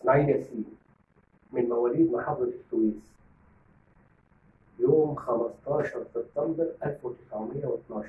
اسماعيل ياسين من مواليد محافظة السويس يوم 15 سبتمبر 1912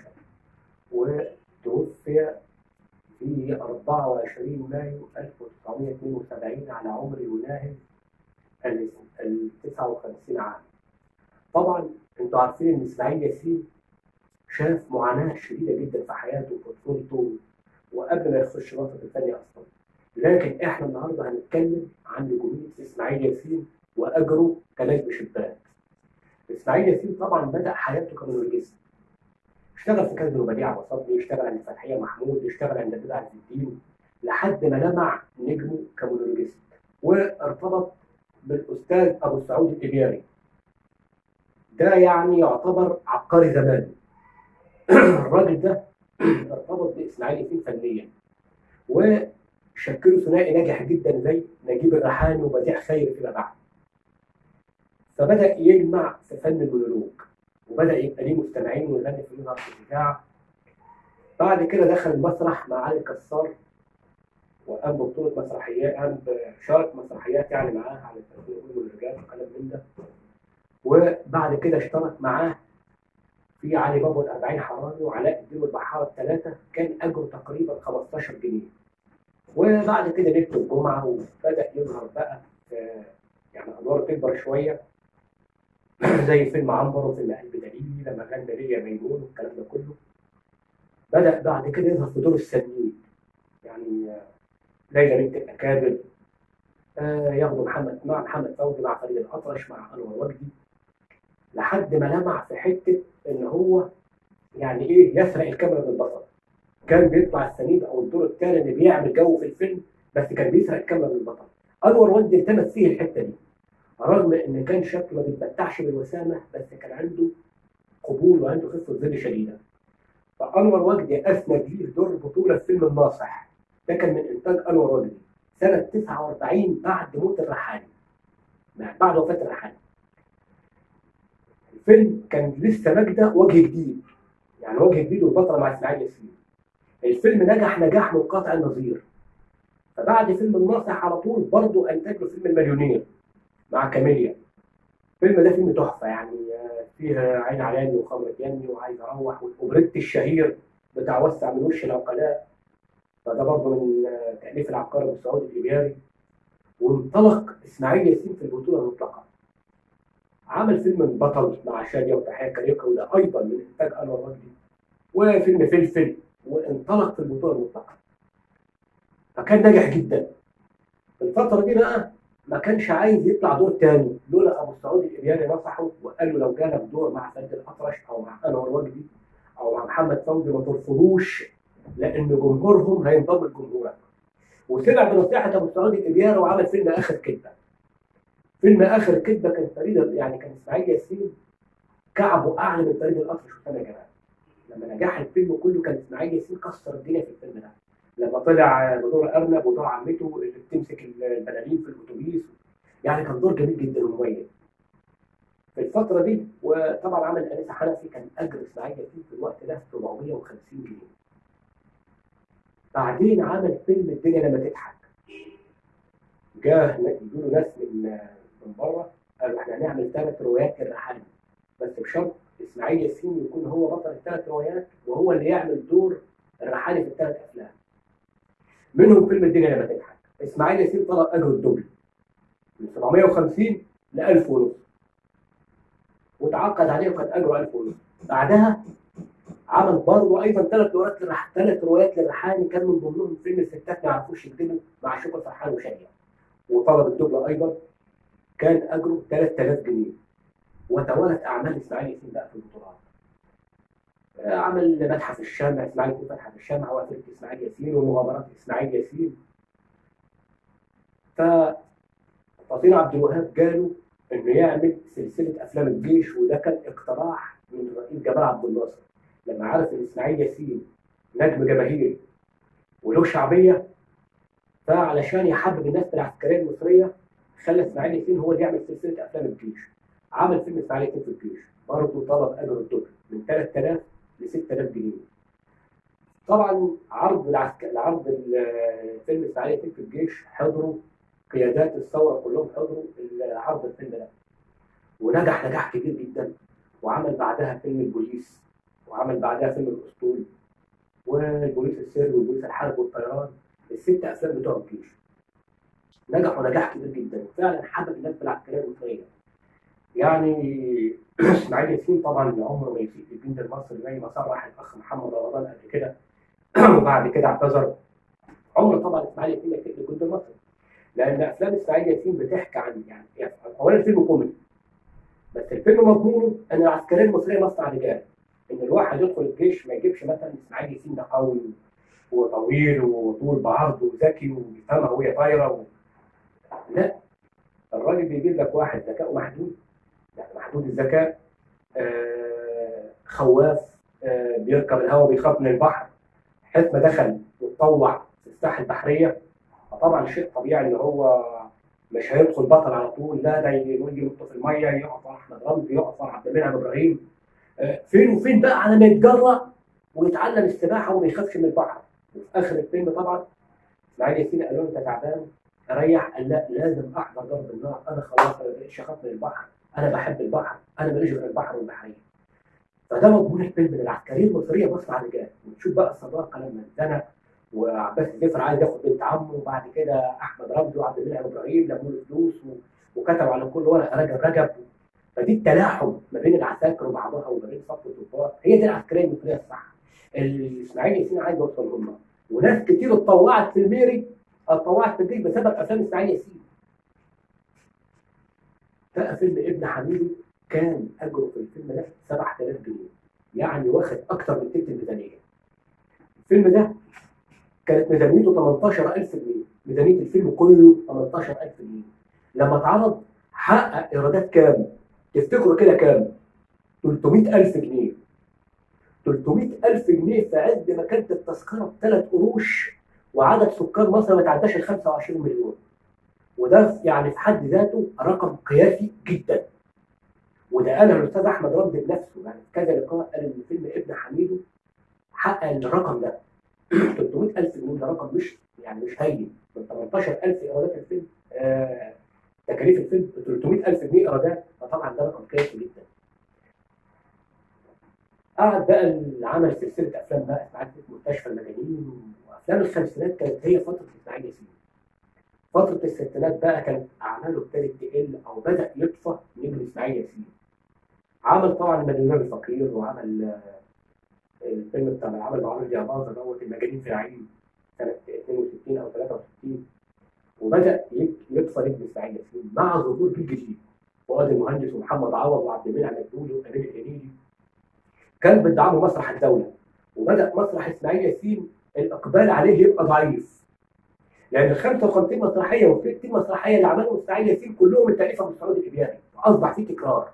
وتوفي في 24 مايو 1972 على عمر يناهز ال 59 عام. طبعا انتوا عارفين ان اسماعيل ياسين شاف معاناة شديدة جدا في حياته وفي طفولته وقبل ما يخش نقطة الفني أصلا. لكن احنا النهارده هنتكلم عن نجومية اسماعيل ياسين وأجره كنجم شباك. اسماعيل ياسين طبعا بدأ حياته كمونولوجيست. اشتغل في كازينو بديع وصبري، اشتغل عند فتحية محمود، اشتغل عند بدر عز الدين لحد ما لمع نجمه كمونولوجيست وارتبط بالاستاذ ابو سعود الابياري ده يعني يعتبر عبقري زمانه الراجل ده ارتبط باسماعيل ياسين فنيا وشكلوا ثنائي ناجح جدا زي نجيب الريحاني وبديع خير فيما بعد فبدا يلمع في فن المونولوج وبدا يبقى ليه مستمعين ويغني في يظهر في الاذاعه بعد كده دخل المسرح مع علي كسار وقام ببطولة مسرحيات قام بشارك مسرحيات يعني معاه على التسويق والرجال وكلام من ده وبعد كده اشترك معاه في علي بابا الأربعين حرامي وعلاء الدين والبحارة الثلاثة كان أجره تقريبا 15 جنيه وبعد كده ليلة الجمعة وبدأ يظهر بقى في يعني أدوار تكبر شوية زي فيلم عنبر وفيلم قلب دليل لما غنى ليا ميمون والكلام ده كله بدأ بعد كده يظهر في دور السنين يعني ليلى بنت الأكابر آه ياخدوا محمد مع محمد فوزي مع فريد الأطرش مع أنور وجدي لحد ما لمع في حتة إن هو يعني إيه يسرق الكاميرا بالبصر كان بيطلع السنيد أو الدور الثاني اللي بيعمل جو في الفيلم بس كان بيسرق الكاميرا بالبصر أنور وجدي التمس فيه الحتة دي رغم إن كان شكله ما بيتمتعش بالوسامة بس كان عنده قبول وعنده خفة ظل شديدة فأنور وجدي أسند ليه دور بطولة في فيلم الناصح ده كان من انتاج انور وجدي سنه 49 بعد موت الرحالي بعد وفاه الرحالي الفيلم كان لسه ماجده وجه جديد يعني وجه جديد والبطله مع اسماعيل ياسين الفيلم نجح نجاح منقطع النظير فبعد فيلم الناصح على طول برضه انتج له فيلم المليونير مع كاميليا الفيلم ده فيلم تحفه يعني فيه عين علاني وخمر يني وعايز اروح والاوبريت الشهير بتاع وسع من وش العقلاء فده برضه من تأليف العبقري ابو سعود الإبياري وانطلق إسماعيل ياسين في البطولة المطلقة عمل فيلم البطل مع شادية وتحية كاريوكا وده أيضا من إنتاج أنور وجدي وفيلم فلفل وانطلق في البطولة المطلقة فكان ناجح جدا في الفترة دي بقى ما كانش عايز يطلع دور تاني لولا أبو سعود الإبياري نصحه وقال له لو جالك دور مع فريد الأطرش أو مع أنور وجدي أو مع محمد فوزي ما ترفضوش لان جمهورهم هينضم لجمهورك وسمع بنصيحه ابو سعود الابياري وعمل فيلم اخر كذبه فيلم اخر كذبه كان فريد يعني كان اسماعيل ياسين كعبه اعلى من فريد الاطرش وسامع جمال لما نجح الفيلم كله كان اسماعيل ياسين كسر الدنيا في الفيلم ده لما طلع بدور ارنب ودور عمته اللي بتمسك البلالين في الاتوبيس يعني كان دور جميل جدا ومميز في الفتره دي وطبعا عمل انسه حنفي كان اجر اسماعيل ياسين في الوقت ده 750 جنيه بعدين عمل فيلم الدنيا لما تضحك جاه يجوا ناس من من بره قالوا احنا هنعمل ثلاث روايات للرحالة بس بشرط اسماعيل ياسين يكون هو بطل الثلاث روايات وهو اللي يعمل دور الرحالة في الثلاث افلام منهم فيلم الدنيا لما تضحك اسماعيل ياسين طلب اجره الدبل من 750 ل 1000 ونص وتعاقد عليه وكان اجره 1000 ونص بعدها عمل برضه ايضا ثلاث روايات للرح... ثلاث روايات للرحاني كان من ضمنهم فيلم الستات ما يعرفوش يكتبوا مع شكر فرحان وشاديه وطلب الدبله ايضا كان اجره 3000 جنيه وتوالت اعمال اسماعيل ياسين بقى في البطولات عمل متحف الشمع اسماعيل ياسين متحف الشمع وقفله اسماعيل ياسين ومغامرات اسماعيل ياسين ف فطين عبد الوهاب جاله انه يعمل سلسله افلام الجيش وده كان اقتراح من رئيس جمال عبد الناصر لما عرف ان اسماعيل ياسين نجم جماهيري وله شعبيه فعلشان يحبب الناس في العسكريه المصريه خلى اسماعيل ياسين هو اللي يعمل سلسله افلام الجيش عمل فيلم اسماعيل ياسين في الجيش برضه طلب اجر الدبل من 3000 ل 6000 جنيه طبعا عرض العسكر عرض فيلم اسماعيل ياسين في الجيش حضروا قيادات الثوره كلهم حضروا عرض الفيلم ده ونجح نجاح كبير جدا وعمل بعدها فيلم البوليس وعمل بعدها فيلم الاسطول والبوليس السر والبوليس الحرب والطيران الست افلام بتوع الجيش نجحوا نجاح كبير جدا وفعلا حبب الناس بالعسكريه المصريه يعني اسماعيل ياسين طبعا عمره ما يسيء في الجند المصري زي ما صرح الاخ محمد رمضان قبل كده وبعد كده اعتذر عمر طبعا اسماعيل ياسين ما يسيء الجند المصري لان افلام اسماعيل ياسين بتحكي عن يعني, يعني اولا الفيلم كوميدي بس الفيلم مضمونه ان العسكريه المصريه مصنع رجال ان الواحد يدخل الجيش ما يجيبش مثلا اسماعيل ياسين ده قوي وطويل وطول بعرض وذكي وبيفهمها وهي طايره و... لا الراجل بيجيب لك واحد ذكاؤه محدود يعني محدود الذكاء آه خواف آه بيركب الهواء بيخاف من البحر حيث ما دخل واتطوع في الساحه البحريه فطبعا شيء طبيعي ان هو مش هيدخل بطل على طول لا ده يجي ينط في الميه يقف احمد رمزي يقف عبد المنعم ابراهيم آه فين وفين بقى على ما يتجرأ ويتعلم السباحه وما يخافش من البحر وفي اخر الفيلم طبعا اسماعيل ياسين قال له انت تعبان ريح قال لا لازم احضر ضرب النار انا خلاص انا بقيتش اخاف من البحر انا بحب البحر انا ماليش غير البحر والبحريه فده مضمون الفيلم من العسكريه المصريه مصر على الرجال وتشوف بقى الصداقه لما اتزنى وعباس الجسر عايز ياخد بنت عمه وبعد كده احمد رمزي وعبد المنعم ابراهيم لموا له فلوس وكتبوا على كل ورقه رجب رجب فدي التلاحم ما بين العساكر وبعضها وما بين صف الضباط هي دي العسكريه المصريه الصح اللي اسماعيل ياسين عايز يوصل لهم وناس كتير اتطوعت في الميري اتطوعت في الجيش بسبب افلام اسماعيل ياسين بقى فيلم ابن حميدو كان اجره في الفيلم ده 7000 جنيه يعني واخد اكتر من تلت الميزانيه الفيلم ده كانت ميزانيته 18000 جنيه ميزانيه الفيلم كله 18000 جنيه لما اتعرض حقق ايرادات كام تفتكروا كده كام 300000 جنيه 300000 جنيه في عز ما كانت التذكره بثلاث قروش وعدد سكان مصر ما تعداش ال 25 مليون وده يعني في حد ذاته رقم قياسي جدا وده قالها الاستاذ احمد رمزي بنفسه يعني في كذا لقاء قال ان فيلم ابن حميدو حقق الرقم ده 300000 جنيه ده رقم مش يعني مش هين من 18000 ايرادات الفيلم آه تكاليف الفيلم 300000 جنيه ايرادات فطبعا ده رقم قياسي جدا قعد بقى العمل سلسله افلام بقى اسماعيل مستشفى المجانين وافلام الخمسينات كانت هي فتره اسماعيل ياسين فتره الستينات بقى كانت اعماله ابتدت تقل او بدا يطفى نجم اسماعيل ياسين عمل طبعا المليونير الفقير وعمل الفيلم بتاع العمل مع رشدي اباظه دوت المجانين في العين سنه 62 او 63 وبدا يطفى نجم اسماعيل ياسين مع ظهور جيل جديد فؤاد المهندس ومحمد عوض وعبد المنعم الدولي وامين الهنيدي كان بيدعموا مسرح الدوله وبدا مسرح اسماعيل ياسين الاقبال عليه يبقى ضعيف لان ال 55 مسرحيه وال 60 مسرحيه اللي عملهم اسماعيل ياسين كلهم التاليفه من سعود الابياري فاصبح في تكرار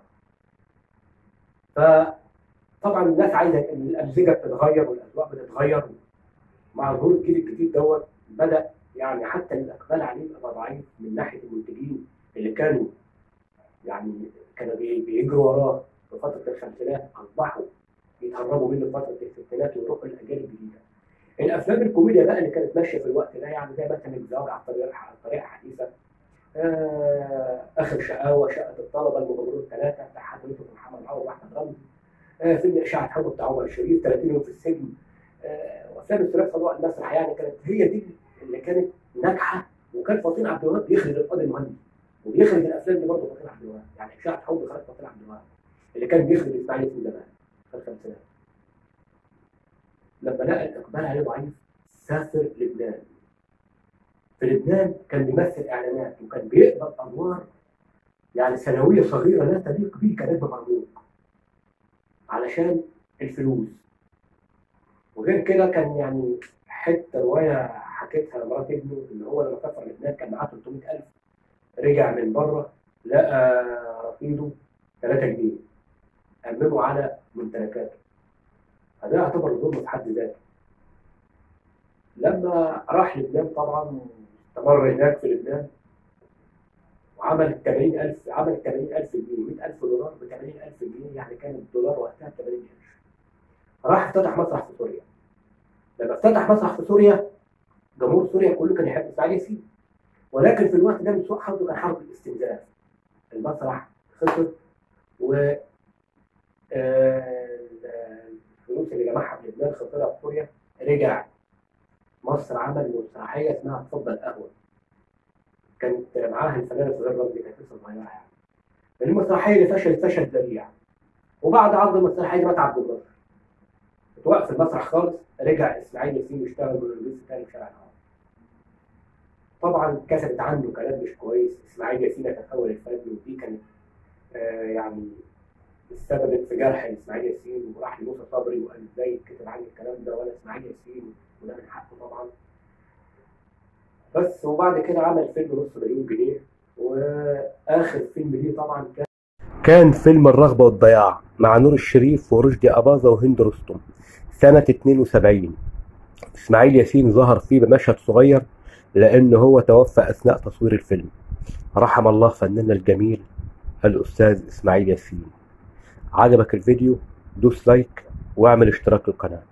فطبعا الناس عايزه الامزجه بتتغير والاذواق بتتغير مع ظهور الجيل الجديد دوت بدا يعني حتى الاقبال عليه يبقى ضعيف من ناحيه المنتجين اللي كانوا يعني كانوا بيجروا وراه في فتره الخمسينات اصبحوا يتهربوا منه في فتره الستينات ويروحوا للاجيال الجديده. الافلام الكوميديا بقى اللي كانت ماشيه في الوقت ده يعني زي مثلا الزواج على الطريقه على الطريقه الحديثه آه اخر شقاوه شقه الطلبه المغامرون الثلاثه بتاع حضرتك محمد عوض واحمد رمزي آه فيلم اشاعه حب بتاع عمر الشريف 30 يوم في السجن آه وافلام الثلاث صدوق المسرح يعني كانت هي دي اللي كانت ناجحه وكان فاطين عبد الوهاب بيخرج القاضي المهندس وبيخرج الافلام دي برضه فاطين عبد الوهاب يعني اشاعه حب خرج فاطين عبد الوهاب اللي كان بيخرج اسماعيل ياسين زمان في الخمسينات لما لقى الاقبال عليه ضعيف سافر لبنان في لبنان كان بيمثل اعلانات وكان بيقبل ادوار يعني ثانويه صغيره لا تليق به كنجم مرموق علشان الفلوس وغير كده كان يعني حته روايه حكيتها مرات ابنه ان هو لما سافر لبنان كان معاه 300000 رجع من بره لقى رصيده 3 جنيه أمنوا على ممتلكاته فده يعتبر ظلم في حد ذاته لما راح لبنان طبعا استمر هناك في لبنان وعمل 80000 عمل 80000 جنيه 100000 دولار ب 80000 جنيه يعني كان الدولار وقتها 80 قرش راح افتتح مسرح في سوريا لما افتتح مسرح في سوريا جمهور سوريا كله كان يحب اسماعيل ياسين ولكن في الوقت ده من سوء حظه كان حرب الاستنزاف المسرح خسر و آه، الفلوس اللي جمعها في لبنان خسرها في سوريا رجع مصر عمل مسرحيه اسمها اتفضل قهوه كانت معاها الفنانه سهير رمزي كانت لسه صغيره يعني المسرحيه اللي فشلت فشل ذريع وبعد عرض المسرحيه دي مات عبد الناصر اتوقف المسرح خالص رجع اسماعيل ياسين يشتغل بالانجليزي تاني في شارع الهرم طبعا كتبت عنه كلام مش كويس اسماعيل ياسين يتحول الفن ودي كانت آه يعني السبب في جرح اسماعيل ياسين وراح لموسى صبري وقال ازاي كتب عني الكلام ده وانا اسماعيل ياسين وده من حقه طبعا بس وبعد كده عمل فيلم نص مليون جنيه واخر فيلم ليه طبعا كان كان فيلم الرغبة والضياع مع نور الشريف ورشدي أباظة وهند رستم سنة 72 إسماعيل ياسين ظهر فيه بمشهد صغير لأنه هو توفى أثناء تصوير الفيلم رحم الله فننا الجميل الأستاذ إسماعيل ياسين عجبك الفيديو دوس لايك واعمل اشتراك للقناة